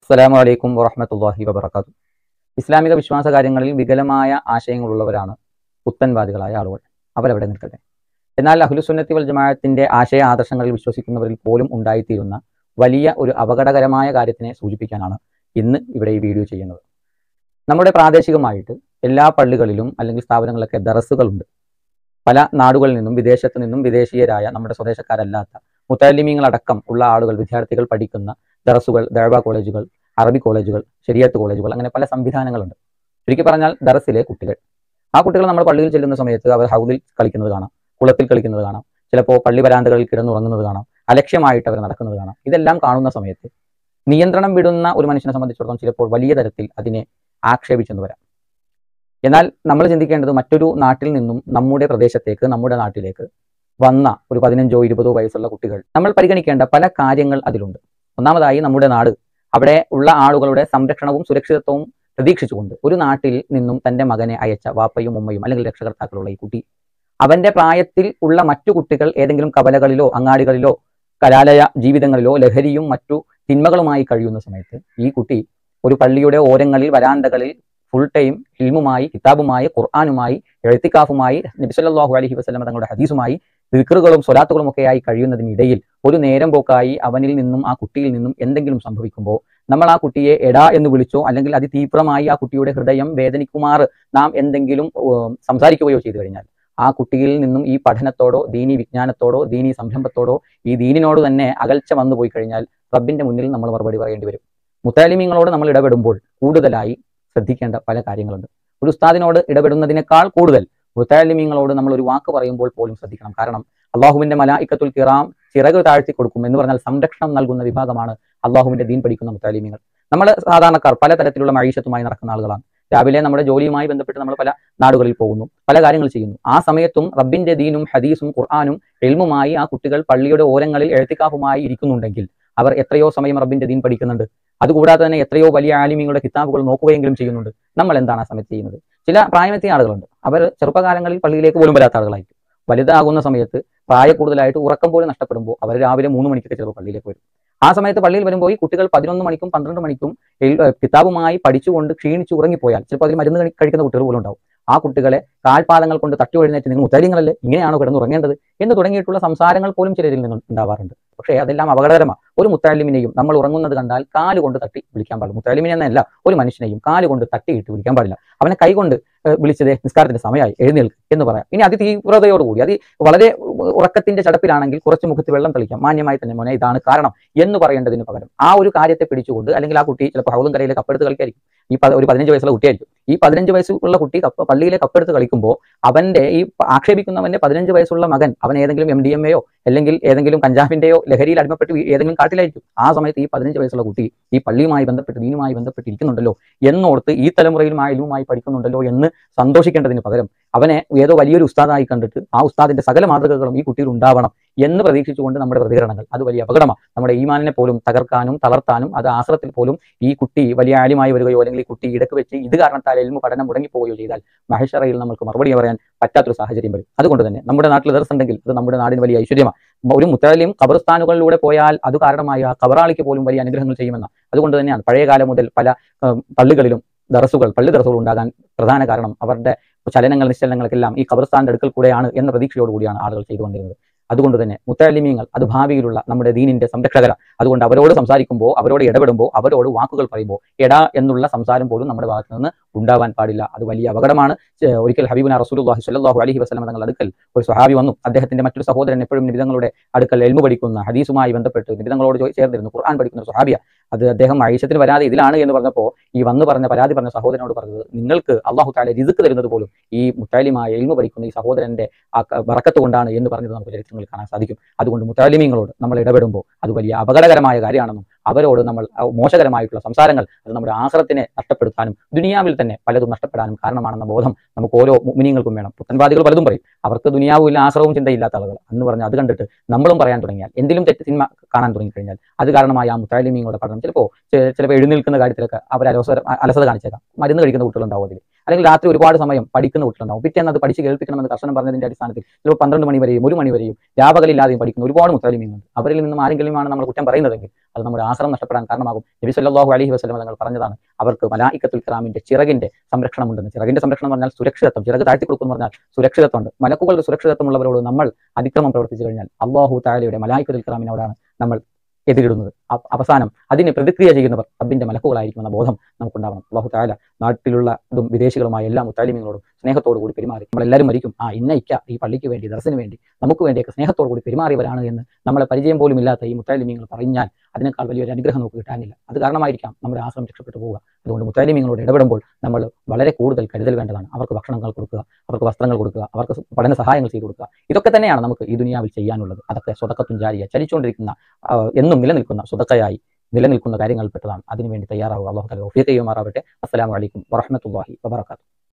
അസ്സലാമു അലൈക്കും വറഹ്മത്തുള്ളാഹി വബറകാതുഹു ഇസ്ലാമിക വിശ്വാസ കാര്യങ്ങളിൽ വികലമായ ആശയങ്ങളുള്ളവരാണ് പുത്തൻവാദികളായ ആളുകൾ അവരവിടെ നിൽക്കട്ടെ എന്നാൽ അഹ്ലുസുന്നത്തി വൽ ജമാഅത്തിന്റെ ആശയ ആദർശങ്ങളിൽ വിശ്വസിക്കുന്നവരിൽ പോലും ഉണ്ടായിത്തീരുന്ന വലിയ ഒരു അപകടകരമായ കാര്യത്തിനെ സൂചിപ്പിക്കാനാണ് ഇന്ന് ഇവിടെ ഈ വീഡിയോ ചെയ്യുന്നത് നമ്മുടെ പ്രാദേശികമായിട്ട് എല്ലാ പള്ളികളിലും അല്ലെങ്കിൽ സ്ഥാപനങ്ങളിലൊക്കെ ദറസുകളുണ്ട് പല നാടുകളിൽ നിന്നും വിദേശത്ത് നിന്നും വിദേശീയരായ നമ്മുടെ സ്വദേശക്കാരല്ലാത്ത മുത്താലിമീങ്ങളടക്കം ഉള്ള ആളുകൾ വിദ്യാർത്ഥികൾ പഠിക്കുന്ന ദറസുകൾ ദഴബ കോളേജുകൾ അറബി കോളേജുകൾ ശരിയത്ത് കോളേജുകൾ അങ്ങനെ പല സംവിധാനങ്ങളുണ്ട് ചുരുക്കി പറഞ്ഞാൽ ദറസിലെ കുട്ടികൾ ആ കുട്ടികൾ നമ്മൾ പള്ളിയിൽ ചെല്ലുന്ന സമയത്ത് അവർ ഹൗദിൽ കളിക്കുന്നത് കാണാം കുളത്തിൽ കളിക്കുന്നത് കാണാം ചിലപ്പോൾ പള്ളി വരാന്തകളിൽ കിടന്നുറങ്ങുന്നത് കാണാം അലക്ഷ്യമായിട്ട് അവർ നടക്കുന്നത് കാണാം ഇതെല്ലാം കാണുന്ന സമയത്ത് നിയന്ത്രണം വിടുന്ന ഒരു മനുഷ്യനെ സംബന്ധിച്ചിടത്തോളം ചിലപ്പോൾ വലിയ തരത്തിൽ അതിനെ ആക്ഷേപിച്ചെന്ന് വരാം എന്നാൽ നമ്മൾ ചിന്തിക്കേണ്ടത് മറ്റൊരു നാട്ടിൽ നിന്നും നമ്മുടെ പ്രദേശത്തേക്ക് നമ്മുടെ നാട്ടിലേക്ക് വന്ന ഒരു പതിനഞ്ചോ ഇരുപതോ വയസ്സുള്ള കുട്ടികൾ നമ്മൾ പരിഗണിക്കേണ്ട പല കാര്യങ്ങൾ അതിലുണ്ട് ഒന്നാമതായി നമ്മുടെ നാട് അവിടെ ഉള്ള ആളുകളുടെ സംരക്ഷണവും സുരക്ഷിതത്വവും പ്രതീക്ഷിച്ചുകൊണ്ട് ഒരു നാട്ടിൽ നിന്നും തന്റെ മകനെ അയച്ച വാപ്പയും ഉമ്മയും അല്ലെങ്കിൽ രക്ഷകർത്താക്കളുള്ള ഈ കുട്ടി അവന്റെ പ്രായത്തിൽ ഉള്ള മറ്റു കുട്ടികൾ ഏതെങ്കിലും കവലകളിലോ അങ്ങാടികളിലോ കലാലയ ജീവിതങ്ങളിലോ ലഹരിയും മറ്റു തിന്മകളുമായി കഴിയുന്ന സമയത്ത് ഈ കുട്ടി ഒരു പള്ളിയുടെ ഓരങ്ങളിൽ വരാന്തകളിൽ ഫുൾ ടൈം ഹിൽമുമായി കിതാബുമായി ഖുർആാനുമായി എഴുത്തിക്കാഫുമായി നബിസല്ലാഹു അലഹി വസ്ലം തങ്ങളുടെ ഹദീസുമായി ദിക്കറുകളും സ്വലാത്തുകളും ഒക്കെയായി കഴിയുന്നതിനിടയിൽ ഒരു നേരം പോക്കായി അവനിൽ നിന്നും ആ കുട്ടിയിൽ നിന്നും എന്തെങ്കിലും സംഭവിക്കുമ്പോൾ നമ്മൾ ആ കുട്ടിയെ എടാ എന്ന് വിളിച്ചോ അല്ലെങ്കിൽ അതിതീവ്രമായി ആ കുട്ടിയുടെ ഹൃദയം വേദനിക്കുമാർ നാം എന്തെങ്കിലും ഉം, സംസാരിക്കുകയോ ചെയ്തു കഴിഞ്ഞാൽ ആ കുട്ടിയിൽ നിന്നും ഈ പഠനത്തോടോ ദീനി വിജ്ഞാനത്തോടോ ദീനി സംരംഭത്തോടോ ഈ ദീനിനോട് തന്നെ അകൽച്ച വന്നു പോയി കഴിഞ്ഞാൽ റബ്ബിന്റെ മുന്നിൽ നമ്മൾ മറുപടി പറയേണ്ടി വരും മുത്താലിമീങ്ങളോട് നമ്മൾ ഇടപെടുമ്പോൾ കൂടുതലായി ശ്രദ്ധിക്കേണ്ട പല കാര്യങ്ങളുണ്ട് ഒരു ഉസ്താദിനോട് ഇടപെടുന്നതിനേക്കാൾ കൂടുതൽ മുത്താലിമീങ്ങളോട് നമ്മൾ ഒരു വാക്ക് പറയുമ്പോൾ പോലും ശ്രദ്ധിക്കണം കാരണം അള്ളാഹുവിന്റെ മലായിക്കത്തുൽ കിറാം ചിറക് താഴ്ത്തി കൊടുക്കും എന്ന് പറഞ്ഞാൽ സംരക്ഷണം നൽകുന്ന വിഭാഗമാണ് അള്ളാഹുവിന്റെ ദീൻ പഠിക്കുന്ന മുത്താലിമീങ്ങൾ നമ്മൾ സാധാരണക്കാർ പലതരത്തിലുള്ള മഴീഷത്തുമായി നടക്കുന്ന ആളുകളാണ് രാവിലെ നമ്മുടെ ജോലിയുമായി ബന്ധപ്പെട്ട് നമ്മൾ പല നാടുകളിൽ പോകുന്നു പല കാര്യങ്ങൾ ചെയ്യുന്നു ആ സമയത്തും റബ്ബിന്റെ ദീനും ഹദീസും ഖുർആാനും എൽമുമായി ആ കുട്ടികൾ പള്ളിയുടെ ഓരങ്ങളിൽ എഴുത്തിക്കാഫുമായി ഇരിക്കുന്നുണ്ടെങ്കിൽ അവർ എത്രയോ സമയം റബ്ബിന്റെ ദീൻ പഠിക്കുന്നുണ്ട് അതുകൂടാതെ തന്നെ എത്രയോ വലിയ ആലിമീങ്ങളുടെ കിതാബുകൾ നോക്കുകയെങ്കിലും ചെയ്യുന്നുണ്ട് നമ്മൾ എന്താണ് ആ സമയത്ത് ചെയ്യുന്നത് ചില പ്രായമെത്തിയ ആളുകളുണ്ട് അവർ ചെറുപ്പകാലങ്ങളിൽ പള്ളിയിലേക്ക് പോലും വരാത്ത ആളുകളായിരിക്കും വലുതാകുന്ന സമയത്ത് പ്രായ കൂടുതലായിട്ട് ഉറക്കം പോലും നഷ്ടപ്പെടുമ്പോൾ അവർ രാവിലെ മൂന്ന് മണിക്കൊക്കെ ചിലപ്പോൾ പള്ളിയിലേക്ക് വരും ആ സമയത്ത് പള്ളിയിൽ വരുമ്പോൾ ഈ കുട്ടികൾ പതിനൊന്ന് മണിക്കും പന്ത്രണ്ട് മണിക്കും എൽ- ഏഹ് കിതാബുമായി പഠിച്ചുകൊണ്ട് ക്ഷീണിച്ച് ഉറങ്ങിപ്പോയാൽ ചിലപ്പോൾ അതിൽ മരുന്ന് കഴി- കഴിക്കുന്ന കുട്ടികൾ പോലും ഉണ്ടാവും ആ കുട്ടികളെ കാൽപാദങ്ങൾ കൊണ്ട് തട്ടി എഴുന്നേറ്റ് നിങ്ങൾ മുത്തരിങ്ങളല്ലേ ഇങ്ങനെയാണോ കിടന്നുറങ്ങേണ്ടത് എന്ന് തുടങ്ങിയിട്ടുള്ള സംസാരങ്ങൾ പോലും ചിലരിൽ നിന്ന് ഉണ്ടാവാറുണ്ട് പക്ഷേ അതെല്ലാം അപകടകരമാണ് ഒരു മുത്താലിമിനെയും നമ്മൾ ഉറങ്ങുന്നത് കണ്ടാൽ കാലുകൊണ്ട് തട്ടി വിളിക്കാൻ പാടില്ല മുത്താലിമിനെ എന്നല്ല ഒരു മനുഷ്യനെയും കാലുകൊണ്ട് തട്ടിയിട്ട് വിളിക്കാൻ പാടില്ല അവനെ കൈകൊണ്ട് ഏഹ് വിളിച്ചതേ നിസ്കാരത്തിന്റെ സമയമായി എഴുന്നേൽക്ക് എന്ന് പറയാം ഇനി അതിതീവ്രതയോടുകൂടി അത് വളരെ ഉറക്കത്തിന്റെ ചടപ്പിലാണെങ്കിൽ കുറച്ച് മുഖത്ത് വെള്ളം തെളിക്കാം മാന്യമായി തന്നെ മോനെ ഇതാണ് കാരണം എന്ന് പറയേണ്ടതിന് പകരം ആ ഒരു കാര്യത്തെ പിടിച്ചുകൊണ്ട് അല്ലെങ്കിൽ ആ കുട്ടി ചിലപ്പോൾ ഹൗലും കരയിലെ കപ്പെടുത്ത് കളിക്കായിരിക്കും ഈ പ- ഒരു പതിനഞ്ച് വയസ്സുള്ള കുട്ടിയായിരിക്കും ഈ പതിനഞ്ച് വയസ്സുള്ള കുട്ടി കപ്പ പള്ളിയിലെ കപ്പെടുത്ത് കളിക്കുമ്പോൾ അവന്റെ ഈ പ- ആക്ഷേപിക്കുന്നവന്റെ പതിനഞ്ച് വയസ്സുള്ള മകൻ അവൻ ഏതെങ്കിലും എം ഡി എം എയോ അല്ലെങ്കിൽ ഏതെങ്കിലും കഞ്ചാവിന്റെയോ ലഹരിയിൽ അടിമപ്പെട്ട് വീ- ഏതെങ്കിലും കാട്ടിലായിരിക്കും ആ സമയത്ത് ഈ പതിനഞ്ച് വയസ്സുള്ള കുട്ടി ഈ പള്ളിയുമായി ബന്ധപ്പെട്ട് ദീനുമായി ബന്ധപ്പെട്ട് ഇരിക്കുന്നുണ്ടല്ലോ എന്നോർത്ത് ഈ തലമുറയിൽ മായലുമായി പഠിക്കുന്നുണ്ടല്ലോ എന്ന് സന്തോഷിക്കേണ്ടതിന് പകരം അവനെ ഏതോ വലിയൊരു ഉസ്താദായി കണ്ടിട്ട് ആ ഉസ്താദിന്റെ സകല മാതൃകകളും ഈ കുട്ടിയിൽ ഉണ്ടാവണം എന്ന് പ്രതീക്ഷിച്ചുകൊണ്ട് നമ്മുടെ പ്രതികരണങ്ങൾ അത് വലിയ അപകടമാണ് നമ്മുടെ ഈമാനിനെ പോലും തകർക്കാനും തളർത്താനും അത് ആശ്രത്തിൽ പോലും ഈ കുട്ടി വലിയ ആലിമായി വരികയോ അല്ലെങ്കിൽ ഈ കുട്ടി ഇടക്ക് വെച്ച് ഇത് കാരണത്താൽ എൽമു പഠനം മുടങ്ങിപ്പോവുകയോ ചെയ്താൽ മഹേശ്വറയിൽ നമുക്ക് മറുപടി പറയാൻ പറ്റാത്തൊരു സാഹചര്യം വരും അതുകൊണ്ട് തന്നെ നമ്മുടെ നാട്ടിൽ ദർസ് ഉണ്ടെങ്കിൽ അത് നമ്മുടെ നാടിന് വലിയ ഐശ്വര്യമാണ് ഒരു മുത്തലിയും ഖബർസ്ഥാനുകളിലൂടെ പോയാൽ അത് കാരണമായി ആ ഖബറാളിക്ക് പോലും വലിയ അനുഗ്രഹങ്ങൾ ചെയ്യുമെന്നാണ് അതുകൊണ്ട് തന്നെയാണ് പഴയ കാലം മുതൽ പല ഏഹ്, പള്ളികളിലും ദറസുകൾ പള്ളി ദറസുകൾ ഉണ്ടാകാൻ പ്രധാന കാരണം അവരുടെ ചലനങ്ങൾ നിശ്ചലനങ്ങൾക്കെല്ലാം ഈ ഖബർസ്ഥാന്റെ അടുക്കൽ കൂടെയാണ് എന്ന പ്രതീക്ഷയോടുകൂടിയാണ് ആളുകൾ ചെയ്തു വന്നിരുന്നത് അതുകൊണ്ട് തന്നെ മുത്തലിമീങ്ങൾ അത് ഭാവിയിലുള്ള നമ്മുടെ ദീനിന്റെ സംരക്ഷകരാണ് അതുകൊണ്ട് അവരോട് സംസാരിക്കുമ്പോൾ അവരോട് ഇടപെടുമ്പോൾ അവരോട് വാക്കുകൾ പറയുമ്പോൾ എടാ എന്നുള്ള സംസാരം പോലും നമ്മുടെ ഭാഗത്ത് നിന്ന് ഉണ്ടാവാൻ പാടില്ല അത് വലിയ അപകടമാണ് ചെ- ഒരിക്കൽ ഹബീബുന റസൂലുള്ളാഹി സ്വല്ലല്ലാഹു അലൈഹി വസല്ലം തങ്ങളുടെ അടുക്കൽ ഒരു സ്വഹാബി വന്നു അദ്ദേഹത്തിന്റെ മറ്റൊരു സഹോദരൻ എപ്പോഴും നിബിതങ്ങളുടെ അടുക്കൽ എൽമു പഠിക്കുന്ന ഹദീസുമായി ബന്ധപ്പെട്ട് നിബിതങ്ങളോട് ചോ- ചേർന്നിരുന്നു ഖുർആൻ പഠിക്കുന്ന ഒരു സ്വഹാബിയ അത് അദ്ദേഹം ആയിഷത്തിന് വരാതെ ഇതിലാണ് എന്ന് പറഞ്ഞപ്പോൾ ഈ വന്ന് പറഞ്ഞ പരാതി പറഞ്ഞ സഹോദരനോട് പറഞ്ഞത് നിങ്ങൾക്ക് അള്ളാഹു താല രിസുക്ക് തരുന്നത് പോലും ഈ മുത്താലിമായ എൽമു പഠിക്കുന്ന ഈ സഹോദരന്റെ ആ ക- ബറക്കത്ത് കൊണ്ടാണ് എന്ന് പറഞ്ഞത് നമുക്ക് ചരിത്രങ്ങളിൽ കാണാൻ സാധിക്കും അതുകൊണ്ട് മുത്താലിമീങ്ങളോട് നമ്മൾ ഇടപെടുമ്പോൾ അത് വലിയ അപകടകരമായ കാര്യമാണെന്നും അവരോട് നമ്മൾ ആ മോശകരമായിട്ടുള്ള സംസാരങ്ങൾ അത് നമ്മുടെ ആശ്രത്തിനെ നഷ്ടപ്പെടുത്താനും ദുനിയാവിൽ തന്നെ പലതും നഷ്ടപ്പെടാനും കാരണമാണെന്ന ബോധം നമുക്ക് ഓരോ മുമിനിയങ്ങൾക്കും വേണം പുത്തൻവാദികൾ പലതും പറയും അവർക്ക് ദുനിയാവില്ല ആശ്രവും ചിന്തയില്ലാത്ത ആളുകൾ എന്ന് പറഞ്ഞ് അത് കണ്ടിട്ട് നമ്മളും പറയാൻ തുടങ്ങിയാൽ എന്തിലും തെറ്റ് സിനിമ കാണാൻ തുടങ്ങിക്കഴിഞ്ഞാൽ അത് കാരണമായി ആ മുത്താലിമീങ്ങളുടെ പഠനം ചിലപ്പോൾ ചിലപ്പോൾ എഴുന്നേൽക്കുന്ന കാര്യത്തിലൊക്കെ അവർ അലോസര അലസത കാണിച്ചേക്കാം മരുന്ന് കഴിക്കുന്ന കുട്ടികളുണ്ടാവും അതിൽ അല്ലെങ്കിൽ രാത്രി ഒരുപാട് സമയം പഠിക്കുന്ന കുട്ടികളുണ്ടാവും പിറ്റേന്ന് അത് പഠിച്ച് കേൾപ്പിക്കണമെന്ന് കർശനം പറഞ്ഞതിന്റെ അടിസ്ഥാനത്തിൽ ചിലപ്പോൾ പന്ത്രണ്ട് മണി വരെയും ഒരു മണി വരെയും രാപകലില്ലാതെയും പഠിക്കുന്ന ഒരുപാട് മുത്താലിമീങ്ങളുണ്ട് അവരിൽ നിന്നും ആരെങ്കിലുമാണ് നമ്മൾ കുറ്റം പറയുന്നതെങ്കിൽ അത് നമ്മുടെ ആശ്രമം നഷ്ടപ്പെടാൻ കാരണമാകും നബി സല്ലല്ലാഹു അലൈഹി വസല്ലം തങ്ങൾ പറഞ്ഞതാണ് അവർക്ക് മലായിക്കത്തുൽ കിറാമിന്റെ ചിറകിന്റെ സംരക്ഷണം ഉണ്ടെന്ന് ചിറകിന്റെ സംരക്ഷണം പറഞ്ഞാൽ സുരക്ഷിതത്വം ചിറക് താഴ്ത്തി കൊടുക്കുന്നു പറഞ്ഞാൽ സുരക്ഷിതത്വമുണ്ട് മലക്കുകളുടെ സുരക്ഷിതത്വമുള്ളവരോട് നമ്മൾ അതിക്രമം പ്രവർത്തിച്ചു കഴിഞ്ഞാൽ അള്ളാഹു താലയുടെ മലായിക്കത്തുൽ കിറാമിനോടാണ് നമ്മൾ എതിരിടുന്നത് അ- അവസാനം അതിനെ പ്രതിക്രിയ ചെയ്യുന്നവർ റബ്ബിന്റെ മലക്കുകളായിരിക്കുമെന്ന ബോധം നമുക്കുണ്ടാവണം അള്ളാഹു താല നാട്ടിലുള്ള ഇതും വിദേശികളുമായ എല്ലാ മുത്താലിമ്യങ്ങളോടും സ്നേഹത്തോടു കൂടി പെരുമാറി നമ്മളെല്ലാവരും മരിക്കും ആ ഇന്ന ഇക്ക ഈ പള്ളിക്ക് വേണ്ടി ദർശന് വേണ്ടി നമുക്ക് വേണ്ടിയൊക്കെ സ്നേഹത്തോടു കൂടി പെരുമാറിയവരാണ് എന്ന് നമ്മളെ പരിചയം പോലും ഇല്ലാത്ത ഈ മുത്താലിമ്യങ്ങൾ പറഞ്ഞാൽ അതിനേക്കാൾ വലിയൊരു അനുഗ്രഹം നമുക്ക് കിട്ടാനില്ല അത് കാരണമായിരിക്കാം നമ്മുടെ ആശ്രമം രക്ഷപ്പെട്ടു പോവുക അതുകൊണ്ട് മുത്താലിമ്യങ്ങളോട് ഇടപെടുമ്പോൾ നമ്മൾ വളരെ കൂടുതൽ കരുതൽ വേണ്ടതാണ് അവർക്ക് ഭക്ഷണങ്ങൾ കൊടുക്കുക അവർക്ക് വസ്ത്രങ്ങൾ കൊടുക്കുക അവർക്ക് പഠന സഹായങ്ങൾ ചെയ്തു കൊടുക്കുക ഇതൊക്കെ തന്നെയാണ് നമുക്ക് ഈ ദുനിയാവിൽ ചെയ്യാനുള്ളത് അതൊക്കെ സ്വതക്കത്തും ജാരിയ ചലിച്ചുകൊണ്ടിരിക്കുന്ന ആ, എന്നും നിലനിൽക്കുന്ന സ്വതക്കയായി നിലനിൽക്കുന്ന കാര്യങ്ങളിൽപ്പെട്ടതാണ് അതിനുവേണ്ടി തയ്യാറാവുക അള്ളാഹു തല ഒഫിയ ചെയ്യുമാറാവട്ടെ അസ്സലാമു അലൈക്കും വറഹ്മത്തുള്ളാഹി വബറകാതുഹു